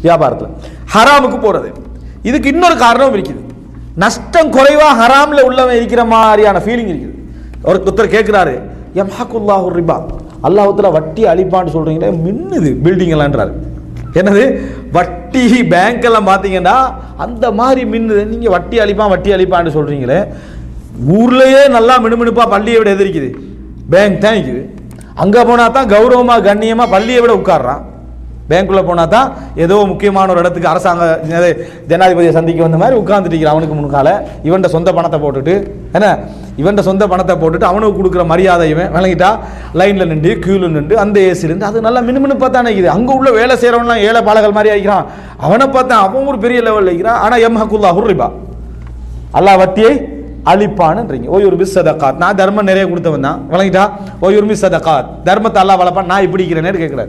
வியாபாரத்தில் ஹராமுக்கு போறது இதுக்கு இன்னொரு காரணம் இருக்குது நஷ்டம் குறைவா ஹராம்ல உள்ளவன் இருக்கிற மாதிரியான ஃபீலிங் இருக்குது ஒரு ஒருத்தர் கேட்கிறாரு யம்ஹகுல்லாஹு ரிபா அல்லாஹ்வுத்தஆலா வட்டி அழிப்பான்னு சொல்றீங்களே மின்னுது பில்டிங் எல்லாம்ன்றாரு என்னது வட்டி பேங்க் எல்லாம் பார்த்தீங்கன்னா அந்த மாதிரி மின்னுது நீங்க வட்டி அழிப்பான் வட்டி அழிப்பான்னு சொல்றீங்களே ஊர்லயே நல்லா மினுமினுப்பா பள்ளியை விட எதிரிக்குது பேங்க் தான் இருக்குது அங்க போனா தான் கௌரவமா கண்ணியமா பள்ளியை விட உட்கார்றான் பேங்க்குள்ள போனா தான் ஏதோ முக்கியமான ஒரு இடத்துக்கு அரசாங்க இது ஜனாதிபதியை சந்திக்க வந்த மாதிரி உட்கார்ந்துட்டு அவனுக்கு முன்கால இவன்ட சொந்த பணத்தை போட்டுட்டு என்ன இவன்ட சொந்த பணத்தை போட்டுட்டு அவனுக்கு கொடுக்குற மரியாதை இவன் விளங்கிட்டா லைன்ல நின்று கியூல நின்று அந்த ஏசி இருந்து அது நல்லா மினுமினுப்பா தானே இருக்குது அங்க உள்ள வேலை செய்யறவன்லாம் ஏழை பாலகள் மாதிரி ஆகிக்கிறான் அவனை பார்த்தா அவன் ஒரு பெரிய லெவலில் இருக்கிறான் ஆனா எம்ஹகுல்லா ஹுர்ரிபா அல்லாஹ் வட்டியை அழிப்பானுன்றீங்க ஓய் ஒரு மிஸ் சதகாத் நான் தர்மம் நிறைய கொடுத்தவன் தான் விளங்கிட்டா ஓய் ஒரு மிஸ் சதகாத் தர்மத்தை அல்லாஹ் வளர்ப்பான் நான் இப்படி இருக்கிறேன்னு கேட்கிறாரு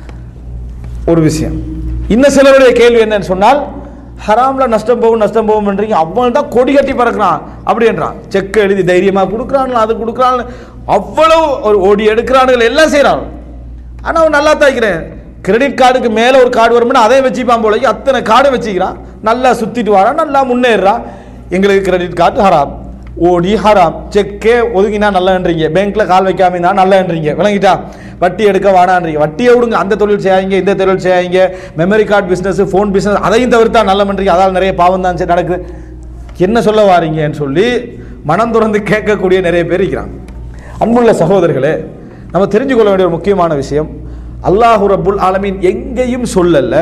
ஒரு விஷயம் இன்னும் சிலருடைய கேள்வி என்னன்னு சொன்னால் ஹராம்ல நஷ்டம் போகும் நஷ்டம் போகும்ன்றீங்க அவன் தான் கொடி கட்டி பறக்கிறான் அப்படின்றான் செக் எழுதி தைரியமா கொடுக்குறான் அது கொடுக்குறான் அவ்வளவு ஒரு ஓடி எடுக்கிறானுகள் எல்லாம் செய்றான் ஆனா அவன் நல்லா தைக்கிறேன் கிரெடிட் கார்டுக்கு மேல ஒரு கார்டு வரும்னா அதை வச்சுப்பான் போல அத்தனை கார்டு வச்சுக்கிறான் நல்லா சுத்திட்டு வரான் நல்லா முன்னேறான் எங்களுக்கு கிரெடிட் கார்டு ஹராம் ஓடி ஹராம் செக்கே ஒதுங்கினா நல்லன்றீங்க பேங்க்ல கால் வைக்காம இருந்தா நல்லன்றீங்க விளங்கிட்டா வட்டி எடுக்க வேணான்றீங்க வட்டியை விடுங்க அந்த தொழில் செய்யாதீங்க இந்த தொழில் செய்யாதீங்க memory card business phone business அதையும் தவிர்த்தா நல்ல பண்றீங்க அதால் நிறைய பாவம் தான் சரி நடக்குது என்ன சொல்ல வாரீங்கன்னு சொல்லி மனம் துறந்து கேட்கக்கூடிய நிறைய பேர் இருக்கிறாங்க அன்புள்ள சகோதரர்களே நம்ம தெரிஞ்சு கொள்ள வேண்டிய ஒரு முக்கியமான விஷயம் அல்லாஹு ரப்புல் ஆலமீன் எங்கேயும் சொல்லல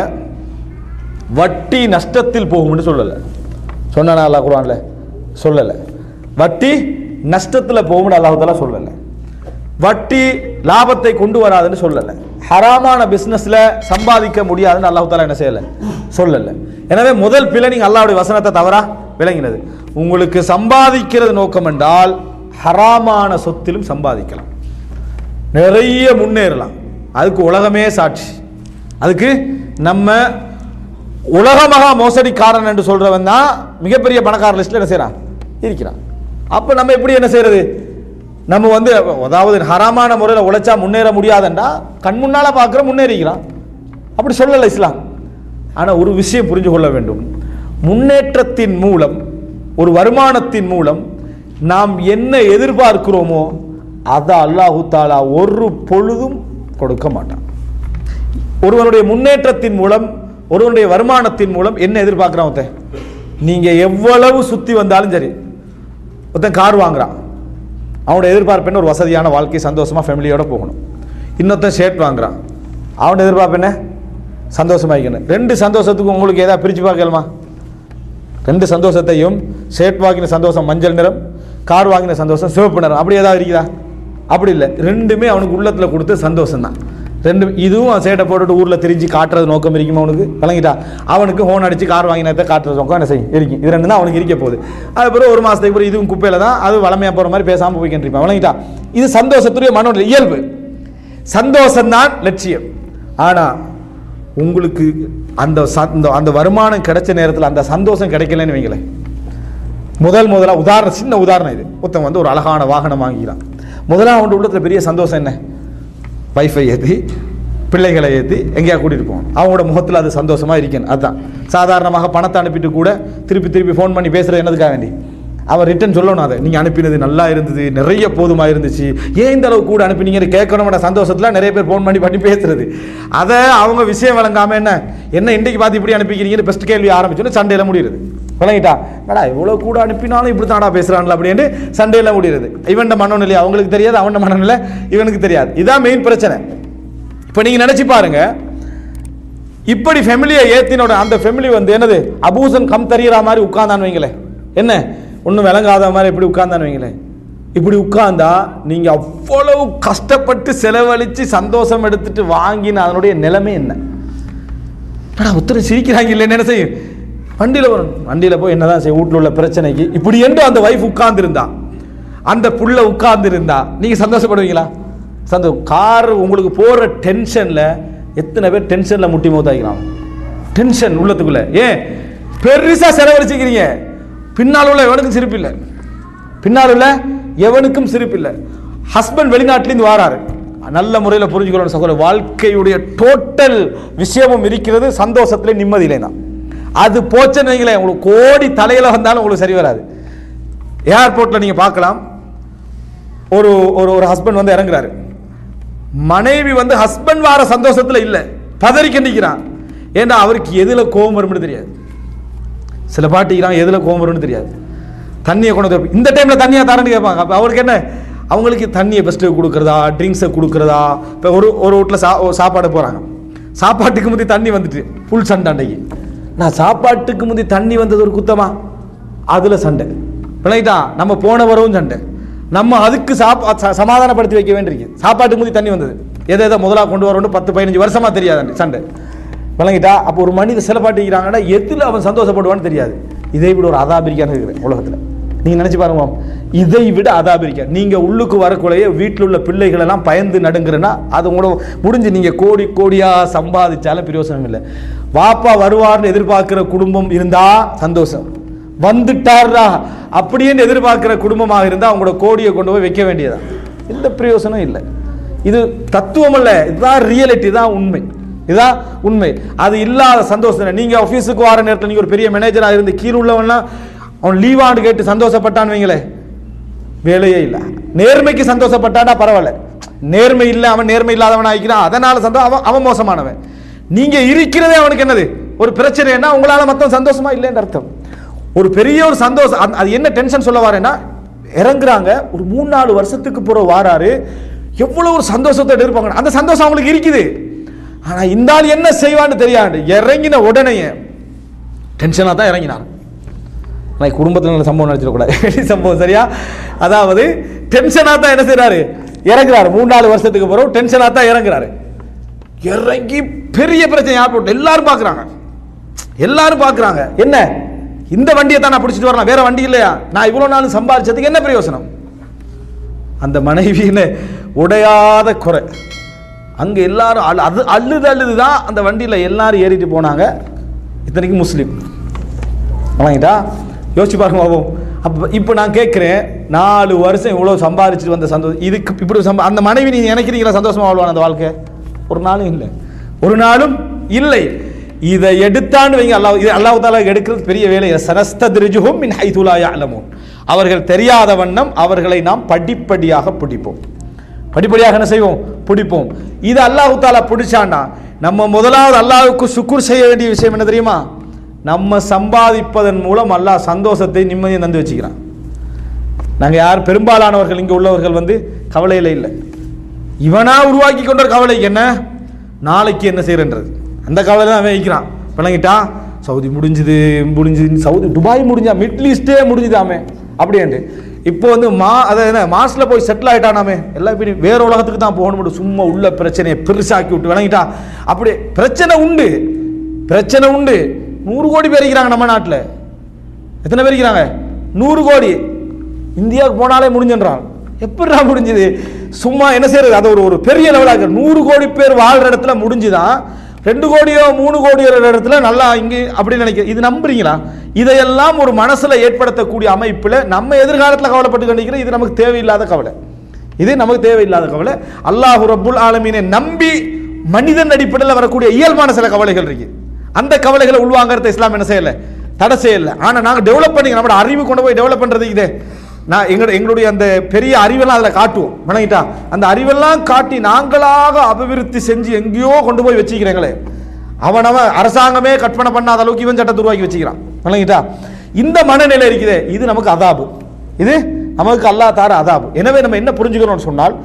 வட்டி நஷ்டத்தில் போகும்னு சொல்லல சொன்னானா அல்லாஹ் குர்ஆன்ல சொல்லல வட்டி நஷ்டத்தில் போகும்னு அல்லாஹ் தாலா சொல்லல வட்டி லாபத்தை கொண்டு வராதுன்னு சொல்லல ஹராமான பிசினஸ்ல சம்பாதிக்க முடியாதுன்னு அல்லாஹ் தாலா என்ன செய்யல சொல்லல எனவே முதல் பிழை நீங்க அல்லாஹ்வுடைய வசனத்தை தவறா விளங்கினது உங்களுக்கு சம்பாதிக்கிறது நோக்கம் என்றால் ஹராமான சொத்திலும் சம்பாதிக்கலாம் நிறைய முன்னேறலாம் அதுக்கு உலகமே சாட்சி அதுக்கு நம்ம உலக மகா மோசடிக்காரன் என்று சொல்றவன் தான் மிகப்பெரிய பணக்கார லிஸ்ட்ல என்ன செய்றான் இருக்கிறான் அப்ப நம்ம எப்படி என்ன செய்யறது நம்ம வந்து அதாவது ஹராமான முறையில் உழைச்சா முன்னேற முடியாதுண்டா கண் முன்னால பார்க்குற முன்னேறிக்கிறான் அப்படி சொல்லல இஸ்லாம் ஆனா ஒரு விஷயம் புரிஞ்சு கொள்ள வேண்டும் முன்னேற்றத்தின் மூலம் ஒரு வருமானத்தின் மூலம் நாம் என்ன எதிர்பார்க்கிறோமோ அதை அல்லாஹு தாலா ஒரு பொழுதும் கொடுக்க மாட்டான் ஒருவனுடைய முன்னேற்றத்தின் மூலம் ஒருவனுடைய வருமானத்தின் மூலம் என்ன எதிர்பார்க்குறான் ஒருத்தன் நீங்க எவ்வளவு சுத்தி வந்தாலும் சரி ஒருத்தன் கார் வாங்குறான் அவனோட எதிர்பார்ப்பு என்ன ஒரு வசதியான வாழ்க்கை சந்தோஷமா ஃபேமிலியோட போகணும் இன்னொருத்தன் ஷர்ட் வாங்குறான் அவனோட எதிர்பார்ப்பு என்ன சந்தோஷமாயிக்கணும் ரெண்டு சந்தோஷத்துக்கு உங்களுக்கு ஏதாவது பிரிச்சு பார்க்கலாமா ரெண்டு சந்தோஷத்தையும் ஷர்ட் வாங்கின சந்தோஷம் மஞ்சள் நிறம் கார் வாங்கின சந்தோஷம் சிவப்பு நிறம் அப்படி ஏதாவது இருக்குதா அப்படி இல்லை ரெண்டுமே அவனுக்கு உள்ளத்துல கொடுத்த சந்தோஷம் தான் ரெண்டு இதுவும் அவன் சேட்டை போட்டுட்டு ஊர்ல திரிஞ்சு காட்டுறது நோக்கம் இருக்குமா அவனுக்கு விளங்கிட்டா அவனுக்கு ஹோன் அடிச்சு கார் வாங்கினதை காட்டுறது நோக்கம் என்ன செய்யும் இருக்கும் இது ரெண்டு தான் அவனுக்கு இருக்க போகுது அதுக்கப்புறம் ஒரு மாசத்துக்கு அப்புறம் இதுவும் குப்பையில தான் அது வளமையா போற மாதிரி பேசாம போய்க்கிட்டு இருப்பான் விளங்கிட்டா இது சந்தோஷத்துடைய மனோ இயல்பு சந்தோஷம்தான் லட்சியம் ஆனா உங்களுக்கு அந்த ச- அந்த- அந்த வருமானம் கிடைச்ச நேரத்தில் அந்த சந்தோஷம் கிடைக்கலன்னு வைங்களேன் முதல் முதலா உதாரணம் சின்ன உதாரணம் இது ஒருத்தன் வந்து ஒரு அழகான வாகனம் வாங்கிக்கிறான் முதல்ல அவன் உள்ளத்துல பெரிய சந்தோஷம் என்ன வைஃபை ஏற்றி பிள்ளைகளை ஏற்றி எங்கேயா கூட்டிட்டு போகணும் அவங்களோட முகத்தில் அது சந்தோஷமா இருக்கணும் அதுதான் சாதாரணமாக பணத்தை அனுப்பிட்டு கூட திருப்பி திருப்பி ஃபோன் பண்ணி பேசுறது என்னதுக்காக வேண்டி அவன் ரிட்டன் சொல்லணும் அதை நீங்கள் அனுப்பினது நல்லா இருந்தது நிறைய போதுமா இருந்துச்சு ஏன் இந்த அளவு கூட அனுப்பினீங்கன்னு கேட்கணும்ன்ற சந்தோஷத்தில் நிறைய பேர் ஃபோன் பண்ணி பண்ணி பேசுறது அதை அவங்க விஷயம் வழங்காம என்ன என்ன இன்றைக்கு பார்த்து இப்படி அனுப்பிக்கிறீங்கன்னு பெஸ்ட் கேள்வி ஆரம்பிச்சோன்னு சண்டையில் முடியுது விளங்கிட்டா மேடா இவ்வளோ கூட அனுப்பினாலும் இப்படி தாடா பேசுகிறான்ல அப்படின்னு சண்டையில் முடியுது இவன்ட மனநிலை அவங்களுக்கு தெரியாது அவன்ட மனநிலை இவனுக்கு தெரியாது இதான் மெயின் பிரச்சனை இப்போ நீங்கள் நினச்சி பாருங்க இப்படி ஃபெமிலியை ஏத்தினோட அந்த ஃபெமிலி வந்து என்னது அபூசன் கம் தெரியற மாதிரி உட்கார்ந்தான்னு வைங்களேன் என்ன ஒன்றும் விளங்காத மாதிரி இப்படி உட்கார்ந்தான்னு வைங்களேன் இப்படி உட்கார்ந்தா நீங்க அவ்வளவு கஷ்டப்பட்டு செலவழிச்சு சந்தோஷம் எடுத்துட்டு வாங்கின அதனுடைய நிலைமை என்ன அடா ஒருத்தர் சிரிக்கிறாங்க இல்லைன்னு என்ன செய்யும் வண்டியில் வரும் வண்டியில் போய் என்னதான் செய்யும் வீட்டில் உள்ள பிரச்சனைக்கு இப்படி என்று அந்த வைஃப் உட்கார்ந்துருந்தா அந்த புள்ள உட்கார்ந்துருந்தா நீங்க சந்தோஷப்படுவீங்களா சந்தோ கார் உங்களுக்கு போற டென்ஷன்ல எத்தனை பேர் டென்ஷன்ல முட்டி மௌத்தாக்கிறான் டென்ஷன் உள்ளத்துக்குள்ள ஏன் பெருசா செலவழிச்சுக்கிறீங்க பின்னால் உள்ள எவனுக்கும் சிரிப்பு இல்லை பின்னால் உள்ள எவனுக்கும் சிரிப்பு இல்லை ஹஸ்பண்ட் வெளிநாட்டிலேருந்து வாராரு நல்ல முறையில் புரிஞ்சுக்கணும் சகோதரர் வாழ்க்கையுடைய டோட்டல் விஷயமும் இருக்கிறது சந்தோஷத்துல நிம்மதியிலே தான் அது போச்சுன்னு வைங்களேன் உங்களுக்கு கோடி தலையில வந்தாலும் உங்களுக்கு சரி வராது ஏர்போர்ட்ல நீங்க பார்க்கலாம் ஒரு ஒரு ஒரு ஹஸ்பண்ட் வந்து இறங்குறாரு மனைவி வந்து ஹஸ்பண்ட் வார சந்தோஷத்துல இல்ல பதறிக்க நிற்கிறான் ஏன்னா அவருக்கு எதுல கோபம் வரும்னு தெரியாது சில பாட்டிக்கிறான் எதுல கோபம் வரும்னு தெரியாது தண்ணியை கொண்டு வந்து வைப்ப- இந்த டைம்ல தண்ணியா தரேன்னு கேட்பாங்க அப்ப அவருக்கு என்ன அவங்களுக்கு தண்ணியை பெஸ்ட்டு கொடுக்குறதா ட்ரிங்க்ஸை கொடுக்குறதா இப்போ ஒரு ஒரு வீட்டில் சா ஒரு சாப்பாடு போகிறாங்க சாப்பாட்டுக்கு முந்தி தண்ணி வந்துட்டு ஃபுல் சண்டை அன்றைக்கு நான் சாப்பாட்டுக்கு முந்தி தண்ணி வந்தது ஒரு குத்தமா அதில் சண்டை பிள்ளைட்டா நம்ம போன வரவும் சண்டை நம்ம அதுக்கு சாப்பா ச- சமாதானப்படுத்தி வைக்க வேண்டியிருக்கு சாப்பாட்டுக்கு முந்தி தண்ணி வந்தது எதை எதை முதலாக கொண்டு வரணும்னு பத்து பதினஞ்சு வருஷமா தெரியாது சண்டை விளங்கிட்டா அப்போ ஒரு மனித சில பாட்டிக்கிறாங்கன்னா எதில் அவன் சந்தோஷப்படுவான்னு தெரியாது இதை விட ஒரு அதாபிரிக்கான இருக்குது உலகத்தில் நீங்கள் நினச்சி பாருங்க இதை விட அதாபிரிக்கா நீங்கள் உள்ளுக்கு வரக்குள்ளேயே வீட்டில் உள்ள பிள்ளைகள் எல்லாம் பயந்து நடுங்கிறன்னா அது கூட முடிஞ்சு நீங்கள் கோடி கோடியாக சம்பாதிச்சாலும் பிரயோசனம் இல்லை வாப்பா வருவார்னு எதிர்பார்க்குற குடும்பம் இருந்தா சந்தோஷம் வந்துட்டாரா அப்படின்னு எதிர்பார்க்கிற குடும்பமாக இருந்தால் அவங்களோட கோடியை கொண்டு போய் வைக்க வேண்டியதான் எந்த பிரயோசனம் இல்லை இது தத்துவம் அல்ல இதுதான் ரியாலிட்டி தான் உண்மை இதுதான் உண்மை அது இல்லாத சந்தோஷம் நீங்க ஆஃபீஸுக்கு வர நேரத்தில் நீங்க ஒரு பெரிய மேனேஜராக இருந்து கீழ் உள்ளவன்லாம் அவன் லீவான்னு கேட்டு சந்தோஷப்பட்டான்னு வைங்களே வேலையே இல்லை நேர்மைக்கு சந்தோஷப்பட்டானா பரவாயில்ல நேர்மை இல்லை அவன் நேர்மை இல்லாதவன் ஆகிக்கிறான் அதனால சந்தோஷம் அவன் அவன் மோசமானவன் நீங்க இருக்கிறதே அவனுக்கு என்னது ஒரு பிரச்சனைன்னா உங்களால மொத்தம் சந்தோஷமா இல்லைன்னு அர்த்தம் ஒரு பெரிய ஒரு சந்தோஷம் அது- அது என்ன டென்ஷன் சொல்ல வரேன்னா இறங்குறாங்க ஒரு மூணு நாலு வருஷத்துக்கு பிறகு வாராரு எவ்வளவு ஒரு சந்தோஷத்தோட இருப்பாங்க அந்த சந்தோஷம் அவங்களுக்கு இருக்குது ஆனா இந்த ஆள் என்ன செய்வான்னு தெரியாது இறங்கின உடனே டென்ஷனாக தான் இறங்கினார் நான் குடும்பத்தில் நல்ல சம்பவம் நினச்சிடக்கூடாது வெளி சம்பவம் சரியா அதாவது டென்ஷனாக தான் என்ன செய்றாரு இறங்குறாரு மூணு நாலு வருஷத்துக்கு பிறகு டென்ஷனாக தான் இறங்குறாரு இறங்கி பெரிய பிரச்சனை ஏற்பட்டு எல்லாரும் பார்க்குறாங்க எல்லாரும் பார்க்குறாங்க என்ன இந்த வண்டியை தான் நான் பிடிச்சிட்டு வரலாம் வேற வண்டி இல்லையா நான் இவ்வளோ நாள் சம்பாதிச்சதுக்கு என்ன பிரயோசனம் அந்த மனைவியில உடையாத குறை அங்க எல்லாரும் அழு- அது அழுது அழுது தான் அந்த வண்டியில எல்லாரும் ஏறிட்டு போனாங்க இத்தனைக்கு முஸ்லீம் வாங்கிட்டா யோசிச்சு பாருங்க பாபம் அப்போ இப்போ நான் கேட்குறேன் நாலு வருஷம் இவ்வளோ சம்பாதிச்சுட்டு வந்த சந்தோஷம் இதுக்கு இப்படி சம்பா அந்த மனைவி நீங்கள் நினைக்கிறீங்களா சந்தோஷமா வாழ்வான அந்த வாழ்க்கை ஒரு நாளும் இல்லை ஒரு நாளும் இல்லை இதை எடுத்தான்னு வைங்க அல்லாஹ் இது அல்லாஹ் தாலா எடுக்கிறது பெரிய வேலை சனஸ்ததிருஜுகும் மின் ஹைதுலா யஅலமூன் அவர்கள் தெரியாத வண்ணம் அவர்களை நாம் படிப்படியாக பிடிப்போம் படிப்படியாக என்ன செய்வோம் பிடிப்போம் இது அல்லாஹு தாலா பிடிச்சான்னா நம்ம முதலாவது அல்லாஹ்வுக்கு சுக்குர் செய்ய வேண்டிய விஷயம் என்ன தெரியுமா நம்ம சம்பாதிப்பதன் மூலம் அல்லாஹ் சந்தோஷத்தை நிம்மதியை தந்து வச்சுக்கிறான் நாங்கள் யார் பெரும்பாலானவர்கள் இங்கே உள்ளவர்கள் வந்து கவலையில் இல்லை இவனா உருவாக்கி கொண்ட கவலைக்கு என்ன நாளைக்கு என்ன செய்யறன்றது அந்த கவலை தான் அவன் வைக்கிறான் விளங்கிட்டா சவுதி முடிஞ்சுது முடிஞ்சுது சவுதி துபாய் முடிஞ்சா மிடில் ஈஸ்டே முடிஞ்சுதாமே அப்படின்ட்டு இப்போ வந்து மா அதை என்ன மார்ஸ்ல போய் செட்டில் ஆயிட்டானாமே எல்லாம் இப்படி வேற உலகத்துக்கு தான் போகணும் சும்மா உள்ள பிரச்சனையை பெருசாக்கி விட்டு விளங்கிட்டா அப்படி பிரச்சனை உண்டு பிரச்சனை உண்டு நூறு கோடி பேர் இருக்கிறாங்க நம்ம நாட்டில் எத்தனை பேர் இருக்கிறாங்க நூறு கோடி இந்தியாவுக்கு போனாலே முடிஞ்சுன்றான் எப்படிடா முடிஞ்சுது சும்மா என்ன செய்யறது அது ஒரு ஒரு பெரிய லெவலாக நூறு கோடி பேர் வாழ்ற இடத்துல முடிஞ்சுதான் ரெண்டு கோடியோ மூணு கோடியோ இருக்கிற இடத்துல நல்லா இங்கே அப்படி நினைக்க இது நம்புறீங்களா இதையெல்லாம் ஒரு மனசுல ஏற்படுத்தக்கூடிய அமைப்புல நம்ம எதிர்காலத்தில் கவலைப்பட்டு கண்டிக்கிறோம் இது நமக்கு தேவையில்லாத கவலை இது நமக்கு தேவையில்லாத கவலை அல்லாஹு ரப்புல் ஆலமீனை நம்பி மனிதன் அடிப்படையில் வரக்கூடிய இயல்பான சில கவலைகள் இருக்கு அந்த கவலைகளை உள்வாங்கறத இஸ்லாம் என்ன செய்யல தடை செய்யல ஆனா நாங்க டெவலப் பண்ணி நம்மளோட அறிவு கொண்டு போய் டெவலப் பண்றது இதே நான் எங்களோட எங்களுடைய அந்த பெரிய அறிவெல்லாம் அதில் காட்டுவோம் வணங்கிட்டா அந்த அறிவெல்லாம் காட்டி நாங்களாக அபிவிருத்தி செஞ்சு எங்கேயோ கொண்டு போய் வச்சுக்கிறேங்களே அவன் அவன் அரசாங்கமே கற்பனை பண்ணாத அளவுக்கு இவன் சட்டத்தை உருவாக்கி வச்சுக்கிறான் வணங்கிட்டா இந்த மனநிலை இருக்குதே இது நமக்கு அதாபு இது நமக்கு அல்லாஹ் தார அதாபு எனவே நம்ம என்ன புரிஞ்சுக்கிறோம்னு சொன்னால்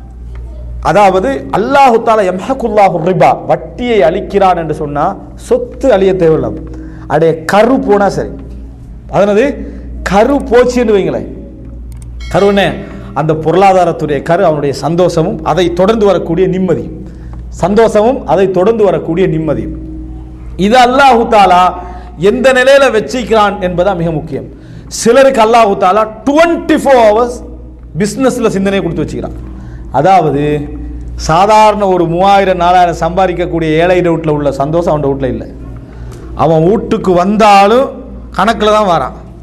அதாவது அல்லாஹு தாலா எம்ஹகுல்லாஹு ரிபா வட்டியை அழிக்கிறான் என்று சொன்னா சொத்து அழிய தேவையில்லை அடைய கரு போனா சரி அதனது கரு போச்சுன்னு வைங்களேன் கரு என்ன அந்த பொருளாதாரத்துடைய கரு அவனுடைய சந்தோஷமும் அதை தொடர்ந்து வரக்கூடிய நிம்மதியும் சந்தோஷமும் அதை தொடர்ந்து வரக்கூடிய நிம்மதியும் இது அல்லாஹு தாலா எந்த நிலையில வச்சிக்கிறான் என்பதா மிக முக்கியம் சிலருக்கு அல்லாஹு தாலா டுவெண்ட்டி ஃபோர் ஹவர்ஸ் பிஸ்னஸ்ல சிந்தனையை கொடுத்து வச்சுக்கிறான் அதாவது சாதாரண ஒரு மூவாயிரம் நாலாயிரம் சம்பாதிக்கக்கூடிய ஏழை வீட்டில் உள்ள சந்தோஷம் அவன் வீட்டில் இல்லை அவன் வீட்டுக்கு வந்தாலும் கணக்கில் தான் வரான்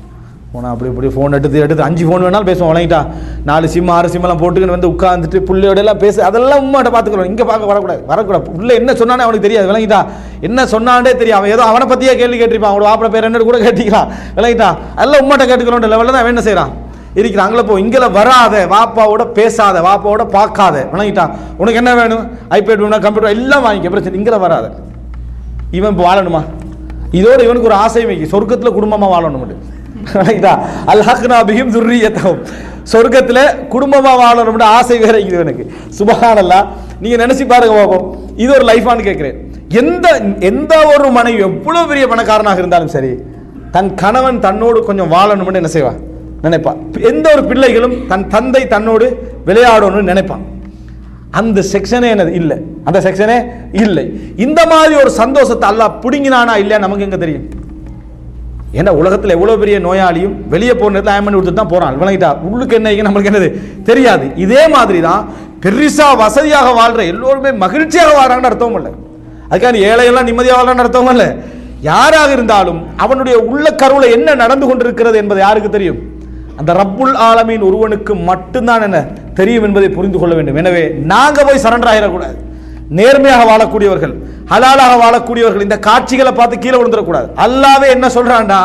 போனால் அப்படி இப்படி ஃபோன் எடுத்து எடுத்து அஞ்சு ஃபோன் வேணாலும் பேசுவோம் வழங்கிட்டா நாலு சிம் ஆறு சிம் எல்லாம் போட்டுக்கின்னு வந்து உட்காந்துட்டு புள்ளையோட எல்லாம் பேசு அதெல்லாம் உம்மாட்ட பார்த்துக்கிறோம் இங்கே பார்க்க வரக்கூடாது வரக்கூடாது புள்ள என்ன சொன்னானே அவனுக்கு தெரியாது விளங்கிட்டா என்ன சொன்னானே தெரியும் அவன் ஏதோ அவனை பற்றியே கேள்வி கேட்டிருப்பான் அவனோட வாப்பட பேர் என்ன கூட கேட்டிக்கலாம் விளங்கிட்டா அதெல்லாம் உம்மாட்ட கேட்டுக்கிறோம் லெவலில் தான் அவன் என்ன செய்கிறான் இருக்கிறான் அங்கே போ இங்கே வராத வாப்பாவோட பேசாத வாப்பாவோட பார்க்காத விளங்கிட்டா உனக்கு என்ன வேணும் ஐபேட் வேணும் கம்ப்யூட்டர் எல்லாம் வாங்கிக்க பிரச்சனை இங்கே வராத இவன் இப்போ வாழணுமா இதோட இவனுக்கு ஒரு ஆசை வைக்க சொர்க்கத்தில் குடும்பமாக வாழணும் அல்ஹக்னா பிஹிம் துர்ரியத்தவும் சொர்க்கத்தில் குடும்பமாக வாழணும்னு ஆசை வேற இருக்குது இவனுக்கு சுபஹானல்லா நீங்க நினைச்சு பாருங்க பாப்போம் இது ஒரு லைஃபான்னு கேட்கிறேன் எந்த எந்த ஒரு மனைவி எவ்வளவு பெரிய பணக்காரனாக இருந்தாலும் சரி தன் கணவன் தன்னோடு கொஞ்சம் வாழணும்னு என்ன செய்வா நினைப்பா எந்த ஒரு பிள்ளைகளும் தன் தந்தை தன்னோடு விளையாடணும்னு நினைப்பான் அந்த செக்ஷனே என்னது இல்லை அந்த செக்ஷனே இல்லை இந்த மாதிரி ஒரு சந்தோஷத்தை அல்லாஹ் பிடுங்கினானா இல்லையா நமக்கு எங்க தெரியும் ஏன்னா உலகத்தில் எவ்வளோ பெரிய நோயாளியும் வெளியே போன நேரத்தில் ஆயமன் கொடுத்துட்டு தான் போகிறான் விளங்கிட்டா உள்ளுக்கு என்ன இருக்கு நம்மளுக்கு என்னது தெரியாது இதே மாதிரி தான் பெருசா வசதியாக வாழ்ற எல்லோருமே மகிழ்ச்சியாக வாழ்றாங்கன்னு அர்த்தம் இல்லை அதுக்காக ஏழையெல்லாம் நிம்மதியாக வாழ்றான்னு அர்த்தம் இல்லை யாராக இருந்தாலும் அவனுடைய உள்ள கருவில் என்ன நடந்து கொண்டிருக்கிறது என்பது யாருக்கு தெரியும் அந்த ரப்புல் ஆலமீன் ஒருவனுக்கு மட்டும்தான் என்ன தெரியும் என்பதை புரிந்து கொள்ள வேண்டும் எனவே நாங்க போய் சரண்டர் ஆகிடக்கூடாது நேர்மையாக வாழக்கூடியவர்கள் ஹலாலாக வாழக்கூடியவர்கள் இந்த காட்சிகளை பார்த்து கீழே விழுந்துடக்கூடாது அல்லாவே என்ன சொல்றான்டா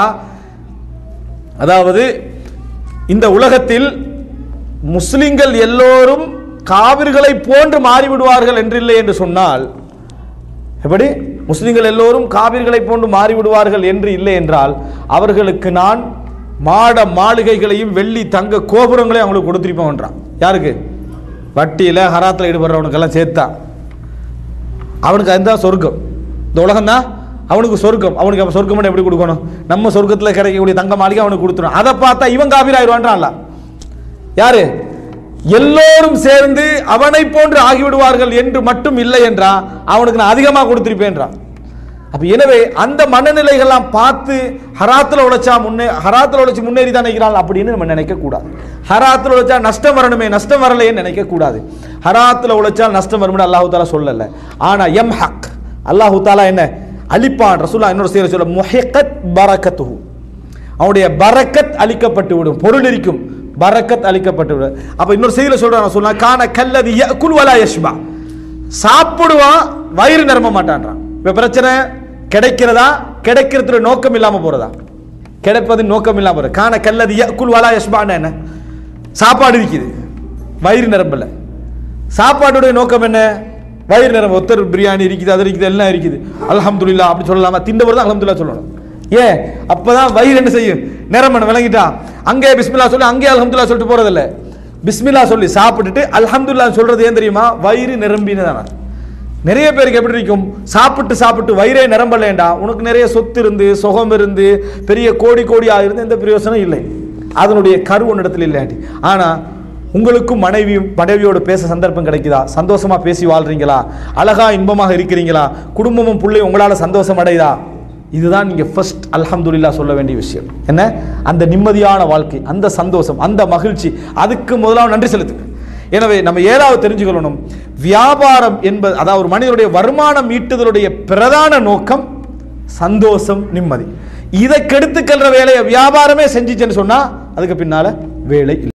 அதாவது இந்த உலகத்தில் முஸ்லிம்கள் எல்லோரும் காவிர்களை போன்று மாறிவிடுவார்கள் என்றில்லை என்று சொன்னால் எப்படி முஸ்லிம்கள் எல்லோரும் காவிர்களை போன்று மாறிவிடுவார்கள் என்று இல்லை என்றால் அவர்களுக்கு நான் மாட மாளிகைகளையும் வெள்ளி தங்க கோபுரங்களையும் அவங்களுக்கு கொடுத்திருப்போம்ன்றான் யாருக்கு வட்டியில் ஹராத்தில் ஈடுபடுறவனுக்கெல்லாம் சேர்த்தா அவனுக்கு அதுதான் சொர்க்கம் இந்த உலகம் தான் அவனுக்கு சொர்க்கம் அவனுக்கு அப்போ சொர்க்கம் எப்படி கொடுக்கணும் நம்ம சொர்க்கத்தில் கிடைக்கக்கூடிய தங்க மாளிகை அவனுக்கு கொடுத்துரும் அதை பார்த்தா இவன் காபீர் ஆயிடுவான்றான்ல யாரு எல்லோரும் சேர்ந்து அவனை போன்று ஆகிவிடுவார்கள் என்று மட்டும் இல்லை என்றா அவனுக்கு நான் அதிகமாக கொடுத்திருப்பேன்றான் அப்ப எனவே அந்த மனநிலைகள்லாம் பார்த்து ஹராத்துல உழைச்சா முன்னே ஹராத்துல உழைச்சி முன்னேறி தான் நினைக்கிறாள் அப்படின்னு நம்ம நினைக்க கூடாது ஹராத்துல உழைச்சா நஷ்டம் வரணுமே நஷ்டம் வரலையேன்னு நினைக்க கூடாது ஹராத்துல உழைச்சால் நஷ்டம் வரும்னு அல்லாஹு தாலா சொல்லல ஆனா எம் ஹக் அல்லாஹு தாலா என்ன அலிப்பான் ரசூலா இன்னொரு செய்ய சொல்ல முஹிகத் பரக்கத்துஹு அவனுடைய பரக்கத் அளிக்கப்பட்டு விடும் பொருள் இருக்கும் பரக்கத் அளிக்கப்பட்டு விடும் அப்ப இன்னொரு செய்தியில சொல்றான் சொன்னா கான கல்லதி யகுல் வலா யஷ்பா சாப்பிடுவான் வயிறு நிரம்ப மாட்டான்றான் இப்ப பிரச்சனை கிடைக்கிறதா கிடைக்கிறதுல நோக்கம் இல்லாம போறதா கிடைப்பது நோக்கம் இல்லாம போறது கான கல்லதி யகுல் வலா யஷ்பான்னு என்ன சாப்பாடு இருக்குது வயிறு நிரம்பல சாப்பாடுடைய நோக்கம் என்ன வயிறு நிரம்ப ஒத்தர் பிரியாணி இருக்குது அது இருக்குது எல்லாம் இருக்குது அல்ஹம்துலில்லாஹ் அப்படி சொல்லலாமா திண்டவர் தான் அல்ஹம்துலில்லாஹ் சொல்லணும் ஏன் அப்பதான் வயிறு என்ன செய்யும் நிரம்பணும் விளங்கிட்டா அங்கே பிஸ்மில்லா சொல்லி அங்கே அல்ஹம்துலில்லாஹ் சொல்லிட்டு போறதில்ல பிஸ்மில்லா சொல்லி சாப்பிட்டுட்டு அல்ஹம்துலில்லாஹ் சொல்றது ஏன் தெரியுமா வயிறு நிரம்பினதான நிறைய பேருக்கு எப்படி இருக்கும் சாப்பிட்டு சாப்பிட்டு வயிறே நிரம்பலேண்டா உனக்கு நிறைய சொத்து இருந்து சுகம் இருந்து பெரிய கோடி கோடியா இருந்து எந்த பிரயோசனம் இல்லை அதனுடைய கரு உன்னிடத்தில் இல்லாட்டி ஆனா உங்களுக்கும் மனைவியும் மனைவியோடு பேச சந்தர்ப்பம் கிடைக்குதா சந்தோஷமா பேசி வாழ்றீங்களா அழகா இன்பமாக இருக்கிறீங்களா குடும்பமும் பிள்ளையும் உங்களால சந்தோஷம் அடையுதா இதுதான் நீங்க ஃபர்ஸ்ட் அல்ஹம்துலில்லா சொல்ல வேண்டிய விஷயம் என்ன அந்த நிம்மதியான வாழ்க்கை அந்த சந்தோஷம் அந்த மகிழ்ச்சி அதுக்கு முதலாவது நன்றி செலுத்துங்க எனவே நம்ம ஏழாவது தெரிஞ்சுக்கொள்ளணும் வியாபாரம் என்பது அதாவது ஒரு மனிதனுடைய வருமானம் ஈட்டுதலுடைய பிரதான நோக்கம் சந்தோஷம் நிம்மதி இதை கெடுத்துக்கல்ற வேலையை வியாபாரமே செஞ்சுச்சுன்னு சொன்னா அதுக்கு பின்னால வேலை இல்லை